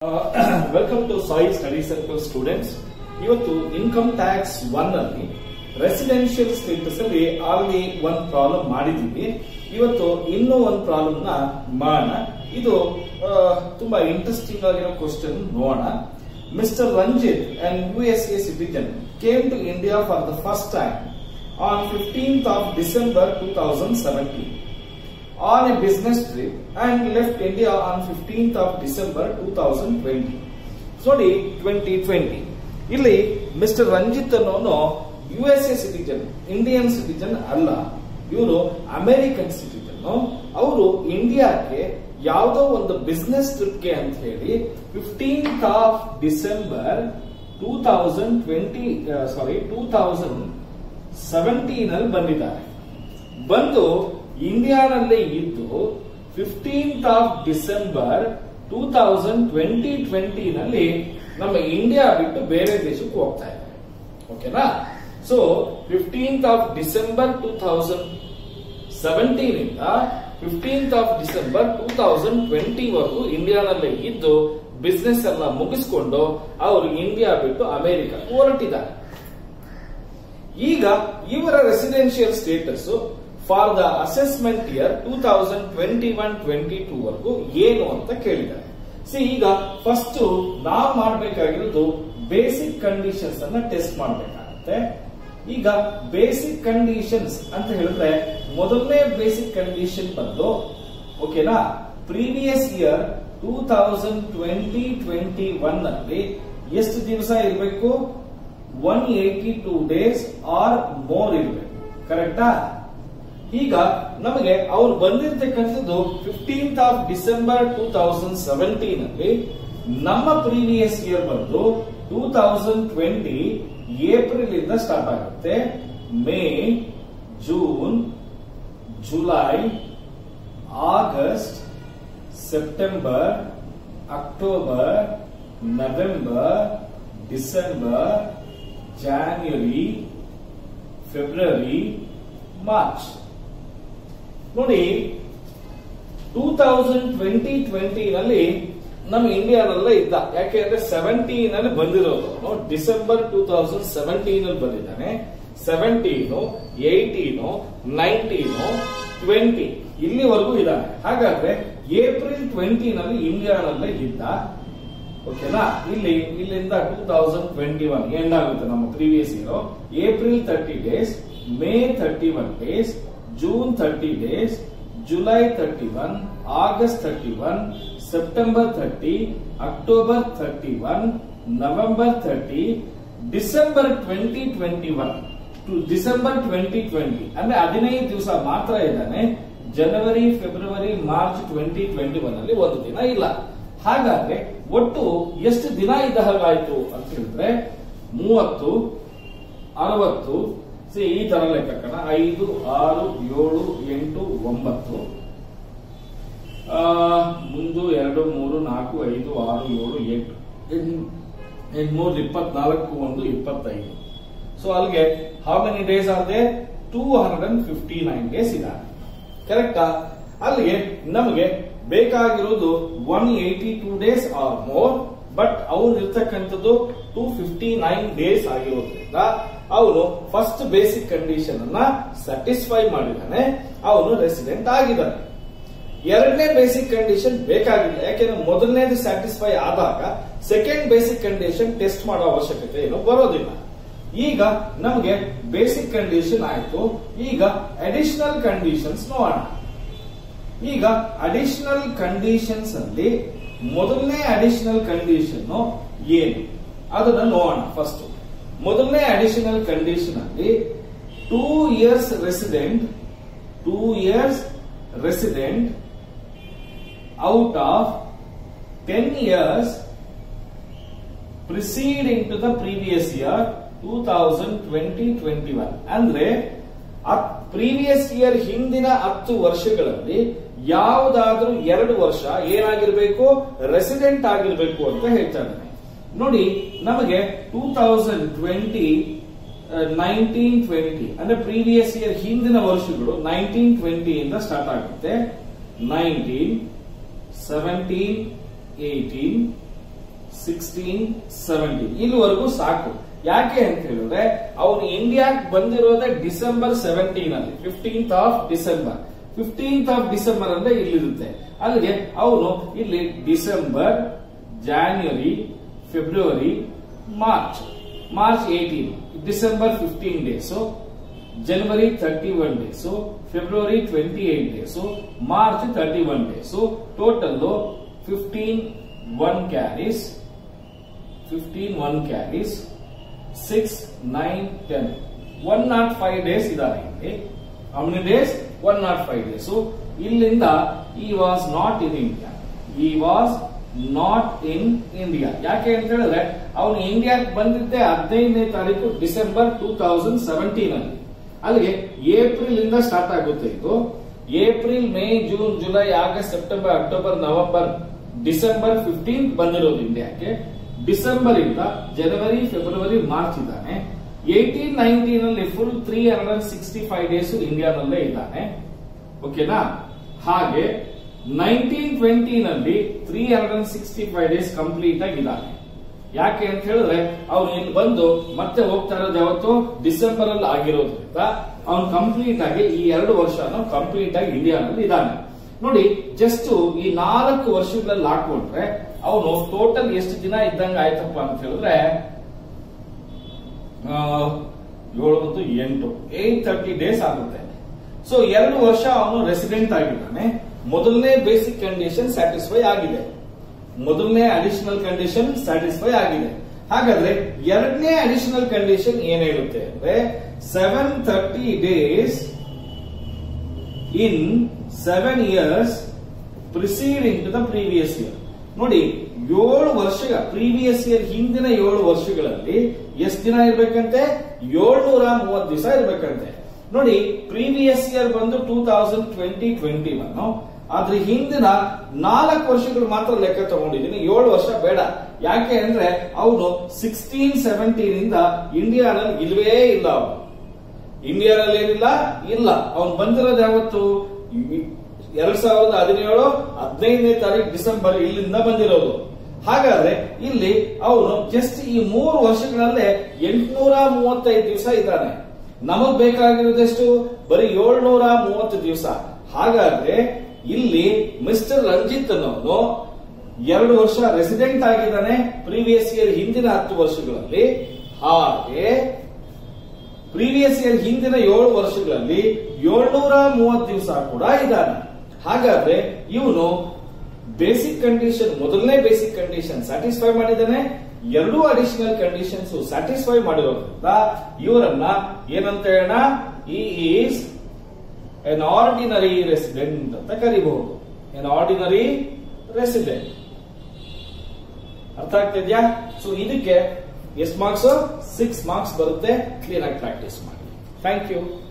Welcome to Sai study circle students ಇವತ್ತು income tax one ಅಲ್ಲಿ residential status ಅಲ್ಲಿ already ಒಂದ್ ಪ್ರಾಬ್ಲಮ್ ಮಾಡಿದೀವಿ ಇವತ್ತು ಇನ್ನೂ ಒಂದು ಪ್ರಾಬ್ಲಮ್ ನ ಮಾಡೋಣ ಇದು ಆ, ತುಂಬಾ ಇಂಟ್ರೆಸ್ಟಿಂಗ್ ಆಗಿರೋ ಕ್ವಶನ್ ನೋಡೋಣ mister Ranjit and U S A citizen came to India for the first time on fifteenth of December two thousand seventeen on a business trip and left India on 15th of December 2020. ನೋಡಿ twenty twenty ಇಲ್ಲಿ mister Ranjit ಅನ್ನೋನು U S A citizen Indian citizen ಅಲ್ಲ ಇವರು American citizen ಅವರು ಇಂಡಿಯಾಕ್ಕೆ ಯಾವುದೋ ಒಂದು business ಟ್ರಿಪ್ಗೆ ಅಂತ ಹೇಳಿ fifteenth of December two thousand twenty sorry two thousand seventeen ಅಲ್ಲಿ ಬಂದಿದ್ದಾರೆ ಬಂದು ಇಂಡಿಯಾನಲ್ಲೇ ಇದ್ದು fifteenth of December two thousand twenty twenty ನಲ್ಲಿ ನಮ್ಮ ಇಂಡಿಯಾ ಬಿಟ್ಟು ಬೇರೆ ದೇಶಕ್ಕೆ ಹೋಗ್ತಾ ಇದ್ದಾರೆ ಓಕೆನಾ so fifteenth of December two thousand seventeen ಇಂದ fifteenth of December two thousand twenty ವರೆಗೂ ಇಂಡಿಯಾನಲ್ಲೇ ಇದ್ದು ಬಿಸ್ನೆಸ್ ಎಲ್ಲ ಮುಗಿಸ್ಕೊಂಡು ಅವರು ಇಂಡಿಯಾ ಬಿಟ್ಟು ಅಮೆರಿಕ ಹೊರಟಿದ್ದಾರೆ ಈಗ ಇವರ residential status for the assessment year two thousand twenty one twenty two ವರೆಗೂ ಏನು ಅಂತ ಕೇಳಿದ್ದಾರೆ ಸಿ ಈಗ ಫಸ್ಟ್ ನಾವು ಮಾಡಬೇಕಾಗಿರೋದು ಬೇಸಿಕ್ ಕಂಡೀಷನ್ಸ್ ಅನ್ನ ಟೆಸ್ಟ್ ಮಾಡಬೇಕಾಗುತ್ತೆ ಈಗ ಬೇಸಿಕ್ ಕಂಡೀಷನ್ಸ್ ಅಂತ ಹೇಳಿದ್ರೆ ಮೊದಲನೇ ಬೇಸಿಕ್ ಕಂಡೀಷನ್ ಬಂದು ಓಕೆನಾ previous year two thousand twenty twenty one ನಲ್ಲಿ ಎಷ್ಟು ದಿವಸ ಇರಬೇಕು one eighty two days or more ಇರಬೇಕು ಕರೆಕ್ಟಾ ಈಗ ನಮಗೆ ಅವ್ರು ಬಂದಿರತಕ್ಕಂಥದ್ದು fifteenth of December two thousand seventeen ಅಲ್ಲಿ ನಮ್ಮ ಪ್ರೀವಿಯಸ್ ಇಯರ್ ಬಂದು ಟೂ ತೌಸಂಡ್ ಟ್ವೆಂಟಿ ಏಪ್ರಿಲ್ ಇಂದ ಸ್ಟಾರ್ಟ್ ಆಗುತ್ತೆ May June July August September October November December January February March ನೋಡಿ ಟೂ ತೌಸಂಡ್ ಟ್ವೆಂಟಿ ಟ್ವೆಂಟಿ ನಲ್ಲಿ ನಮ್ಮ ಇಂಡಿಯಾದಲ್ಲೇ ಇದ್ದ ಯಾಕೆಂದ್ರೆ ಸೆವೆಂಟೀನ್ ಅಲ್ಲಿ ಬಂದಿರೋದು ಅವನು ಡಿಸೆಂಬರ್ ಟೂ ತೌಸಂಡ್ ಸೆವೆಂಟೀನ್ ಅಲ್ಲಿ ಬಂದಿದ್ದಾನೆ ಸೆವೆಂಟೀನು ಏಯ್ಟೀನು ನೈನ್ಟೀನು ಟ್ವೆಂಟಿ ಇಲ್ಲಿವರೆಗೂ ಇದ್ದಾನೆ ಹಾಗಾದ್ರೆ ಏಪ್ರಿಲ್ ಟ್ವೆಂಟಿ ನಲ್ಲಿ ಇಂಡಿಯಾನಲ್ಲೇ ಇದ್ದ ಓಕೆನಾ ಇಲ್ಲಿ ಇಲ್ಲಿಂದ two thousand twenty one end ಆಗುತ್ತೆ ನಮ್ಮ previous year April thirty days May thirty one days June thirty days July thirty one August thirty one September thirty October thirty one November thirty December twenty twenty one to December twenty twenty ಅಂದ್ರೆ ಹದಿನೈದು ದಿವಸ ಮಾತ್ರ ಇದ್ದಾನೆ January February March twenty twenty one ಅಲ್ಲಿ ಒಂದು ದಿನ ಇಲ್ಲ ಹಾಗಾದ್ರೆ ಒಟ್ಟು ಎಷ್ಟು ದಿನ ಇದ್ದ ಹಾಗಾಯ್ತು ಅಂತ ಹೇಳಿದ್ರೆ ಮೂವತ್ತು ಅರವತ್ತು ಸಿ ಈ ತರ ಲೆಕ್ಕಕ್ಕನ ಐದು ಆರು ಏಳು ಎಂಟು ಒಂಬತ್ತು ಆ, ಒಂದು ಎರಡು ಮೂರು ನಾಲ್ಕು ಐದು ಆರು ಏಳು ಎಂಟು ಎಂಟ್ಮೂರು ಇಪ್ಪತ್ನಾಲ್ಕು ಒಂದು ಇಪ್ಪತ್ತೈದು ಸೊ ಅಲ್ಲಿಗೆ how many days are they two hundred and fifty nine days ಇದ್ದಾರೆ ಕರೆಕ್ಟಾ ಅಲ್ಲಿಗೆ ನಮಗೆ ಬೇಕಾಗಿರೋದು one eighty two days or more but ಅವ್ರು ಇರ್ತಕ್ಕಂಥದ್ದು ಟೂ ಫಿಫ್ಟಿ ನೈನ್ ಡೇಸ್ ಆಗಿರೋದ್ರಿಂದ ಅವನು ಫಸ್ಟ್ ಬೇಸಿಕ್ ಕಂಡೀಷನ್ ಅನ್ನ ಸ್ಯಾಟಿಸ್ಫೈ ಮಾಡಿದ್ದಾನೆ ಅವನು ರೆಸಿಡೆಂಟ್ ಆಗಿದ್ದಾನೆ ಎರಡನೇ ಬೇಸಿಕ್ ಕಂಡೀಷನ್ ಬೇಕಾಗಿಲ್ಲ ಯಾಕೆಂದ್ರೆ ಮೊದಲನೇದು ಸ್ಯಾಟಿಸ್ಫೈ ಆದಾಗ ಸೆಕೆಂಡ್ ಬೇಸಿಕ್ ಕಂಡೀಷನ್ ಟೆಸ್ಟ್ ಮಾಡೋ ಅವಶ್ಯಕತೆ ಏನು ಬರೋದಿಲ್ಲ ಈಗ ನಮಗೆ ಬೇಸಿಕ್ ಕಂಡೀಷನ್ ಆಯ್ತು ಈಗ ಅಡಿಷನಲ್ ಕಂಡೀಷನ್ಸ್ ನೋಡೋಣ ಈಗ ಅಡಿಷನಲ್ ಕಂಡೀಷನ್ಸ್ ಅಲ್ಲಿ ಮೊದಲನೇ ಅಡಿಷನಲ್ ಕಂಡೀಷನ್ ಏನು ಅದನ್ನ ನೋಡೋಣ ಫಸ್ಟ್ ಮೊದಲನೇ ಅಡಿಷನಲ್ ಕಂಡೀಷನ್ ಅಲ್ಲಿ two years resident two years resident out of ten years preceding to the previous year two thousand twenty twenty one ಅಂದ್ರೆ ಪ್ರೀವಿಯಸ್ ಇಯರ್ ಹಿಂದಿನ ಹತ್ತು ವರ್ಷಗಳಲ್ಲಿ ಯಾವುದಾದ್ರೂ ಎರಡು ವರ್ಷ ಏನಾಗಿರ್ಬೇಕು ರೆಸಿಡೆಂಟ್ ಆಗಿರ್ಬೇಕು ಅಂತ ಹೇಳ್ತಾ ಇದ್ದಾನೆ ನೋಡಿ ನಮಗೆ two thousand twenty nineteen twenty ಅಂದ್ರೆ ಪ್ರೀವಿಯಸ್ ಇಯರ್ ಹಿಂದಿನ ವರ್ಷಗಳು ನೈನ್ಟೀನ್ ಟ್ವೆಂಟಿ ಇಂದ ಸ್ಟಾರ್ಟ್ ಆಗುತ್ತೆ nineteen seventeen eighteen sixteen seventeen ಇಲ್ಲಿವರೆಗೂ ಸಾಕು ಯಾಕೆ ಅಂತ ಹೇಳಿದ್ರೆ ಅವನು ಇಂಡಿಯಾಕ್ ಬಂದಿರೋದೇ ಡಿಸೆಂಬರ್ ಸೆವೆಂಟೀನ್ ಅಲ್ಲಿ fifteenth of December fifteenth of December ಅಂದ್ರೆ ಇಲ್ಲಿರುತ್ತೆ ಅಲ್ಲಿಗೆ ಅವನು ಇಲ್ಲಿ December January February March March eighteen December fifteen days January thirty one days February twenty eight days March thirty one days total fifteen one carries fifteen one carries six nine ten one naught five days ಇದಾವೆ ಇಲ್ಲಿ how many days one naught five days ಇಲ್ಲಿಂದ he was not in India he was not in India ಯಾಕೆ ಅಂತ ಹೇಳಿದ್ರೆ ಅವನು ಇಂಡಿಯಾಕ್ಕೆ ಬಂದಿದ್ದೆ ಹದಿನೈದನೇ ತಾರೀಕು ಡಿಸೆಂಬರ್ ಟೂ ತೌಸಂಡ್ ಸೆವೆಂಟೀನ್ ಅಲ್ಲಿ ಅಲ್ಲಿಗೆ ಏಪ್ರಿಲ್ ಇಂದ ಸ್ಟಾರ್ಟ್ ಆಗುತ್ತೆ ಇದು April May June July August September October November December fifteen ಬಂದಿರೋದು ಇಂಡಿಯಾಕ್ಕೆ ಡಿಸೆಂಬರ್ ಇಂದ ಜನವರಿ ಫೆಬ್ರವರಿ ಮಾರ್ಚ್ ಇದ್ದಾನೆ ಏಟೀನ್ ನೈನ್ಟೀನ್ ಅಲ್ಲಿ full three hundred sixty five days ಇಂಡಿಯಾನಲ್ಲೇ ಇದ್ದಾನೆ ಓಕೆನಾ ಹಾಗೆ ನೈನ್ಟೀನ್ ಟ್ವೆಂಟಿ ನಲ್ಲಿ three hundred sixty five days complete ಆಗಿದ್ದಾನೆ ಯಾಕೆ ಅಂತ ಹೇಳಿದ್ರೆ ಅವ್ನು ಇಲ್ಲಿ ಬಂದು ಮತ್ತೆ ಹೋಗ್ತಾ ಇರೋದು ಯಾವತ್ತು ಡಿಸೆಂಬರ್ ಅಲ್ಲಿ ಆಗಿರೋದ್ರಿಂದ ಅವ್ನು ಕಂಪ್ಲೀಟ್ ಆಗಿ ಈ ಎರಡು ವರ್ಷನ ಕಂಪ್ಲೀಟ್ ಆಗಿ ಇಂಡಿಯಾನಲ್ಲಿ ಇದ್ದಾನೆ ನೋಡಿ ಜಸ್ಟ್ ಈ ನಾಲ್ಕು ವರ್ಷಗಳಲ್ಲಿ ಹಾಕೊಂಡ್ರೆ ಅವನು ಟೋಟಲ್ ಎಷ್ಟು ದಿನ ಇದ್ದಂಗೆ ಆಯ್ತಪ್ಪ ಅಂತ ಹೇಳಿದ್ರೆ ಆ, ಏಳು ಮತ್ತು ಎಂಟು ಏಟ್ ತರ್ಟಿ ಡೇಸ್ ಆಗುತ್ತೆ ಸೊ ಎರಡು ವರ್ಷ ಅವನು ರೆಸಿಡೆಂಟ್ ಆಗಿದ್ದಾನೆ ಮೊದಲನೇ ಬೇಸಿಕ್ ಕಂಡೀಷನ್ ಸ್ಯಾಟಿಸ್ಫೈ ಆಗಿದೆ ಮೊದಲನೇ ಅಡಿಷನಲ್ ಕಂಡೀಷನ್ ಸ್ಯಾಟಿಸ್ಫೈ ಆಗಿದೆ ಹಾಗಾದ್ರೆ ಎರಡನೇ ಅಡಿಷನಲ್ ಕಂಡೀಷನ್ ಏನ್ ಹೇಳುತ್ತೆ ಅಂದ್ರೆ seven thirty days in seven years preceding to the previous year ನೋಡಿ ಏಳು ವರ್ಷ ಪ್ರೀವಿಯಸ್ ಇಯರ್ ಹಿಂದಿನ ಏಳು ವರ್ಷಗಳಲ್ಲಿ ಎಷ್ಟು ದಿನ ಇರ್ಬೇಕಂತೆ ಏಳ್ನೂರ ಮೂವತ್ತು ದಿವಸ ಇರ್ಬೇಕಂತೆ ನೋಡಿ ಪ್ರೀವಿಯಸ್ ಇಯರ್ ಬಂದು two thousand twenty twenty one ಆದ್ರೆ ಹಿಂದಿನ ನಾಲ್ಕು ವರ್ಷಗಳು ಮಾತ್ರ ಲೆಕ್ಕ ತಗೊಂಡಿದ್ದೀನಿ ಏಳು ವರ್ಷ ಬೇಡ ಯಾಕೆ ಅಂದ್ರೆ ಅವನು ಸಿಕ್ಸ್ಟೀನ್ ಸೆವೆಂಟೀನ್ ಇಂದ ಇಂಡಿಯಾನಲ್ಲಿ ಇಲ್ವೇ ಇಲ್ಲ ಅವನು ಇಂಡಿಯಾದಲ್ಲಿ ಏನಿಲ್ಲ ಇಲ್ಲ ಅವನು ಬಂದಿರೋದು ಯಾವತ್ತು ಎರಡ್ ಸಾವಿರದ ಹದಿನೇಳು ಹದಿನೈದನೇ ತಾರೀಕು ಡಿಸೆಂಬರ್ ಇಲ್ಲಿಂದ ಬಂದಿರೋದು ಹಾಗಾದ್ರೆ ಇಲ್ಲಿ ಅವನು ಜಸ್ಟ್ ಈ ಮೂರು ವರ್ಷಗಳಲ್ಲೇ ಎಂಟುನೂರ ಮೂವತ್ತೈದು ದಿವಸ ಇದ್ದಾನೆ ನಮಗ್ ಬೇಕಾಗಿರೋದೆಷ್ಟು ಬರೀ ಏಳ್ನೂರ ಮೂವತ್ತು ದಿವಸ ಹಾಗಾದ್ರೆ ಇಲ್ಲಿ ಮಿಸ್ಟರ್ ರಂಜಿತ್ ಅನ್ನೋನು ಎರಡು ವರ್ಷ ರೆಸಿಡೆಂಟ್ ಆಗಿದ್ದಾನೆ ಪ್ರೀವಿಯಸ್ ಇಯರ್ ಹಿಂದಿನ ಹತ್ತು ವರ್ಷಗಳಲ್ಲಿ ಹಾಗೆ ಪ್ರೀವಿಯಸ್ ಇಯರ್ ಹಿಂದಿನ ಏಳು ವರ್ಷಗಳಲ್ಲಿ ಏಳ್ನೂರ ಮೂವತ್ತು ದಿವಸ ಕೂಡ ಇದ್ದಾನೆ ಹಾಗಾದ್ರೆ ಇವನು ಬೇಸಿಕ್ ಕಂಡೀಷನ್ ಮೊದಲನೇ ಬೇಸಿಕ್ ಕಂಡೀಷನ್ ಸ್ಯಾಟಿಸ್ಫೈ ಮಾಡಿದ್ದಾನೆ ಎರಡೂ ಅಡಿಷನಲ್ ಕಂಡೀಷನ್ಸ್ ಸ್ಯಾಟಿಸ್ಫೈ ಮಾಡಿರೋದ್ರಿಂದ ಇವರನ್ನ ಏನಂತ ಹೇಳೋಣ ಈ ಈಸ್ ಎನ್ ಆರ್ಡಿನರಿ ರೆಸಿಡೆಂಟ್ ಅಂತ ಕರಿಬಹುದು ಎನ್ ಆರ್ಡಿನರಿ ರೆಸಿಡೆಂಟ್ ಅರ್ಥ ಆಗ್ತಿದ್ಯಾ ಸೊ ಇದಕ್ಕೆ ಎಷ್ಟು ಮಾರ್ಕ್ಸ್ ಸಿಕ್ಸ್ ಮಾರ್ಕ್ಸ್ ಬರುತ್ತೆ ಕ್ಲೀನ್ ಆಗಿ ಪ್ರಾಕ್ಟೀಸ್ ಮಾಡಿ ಥ್ಯಾಂಕ್ ಯು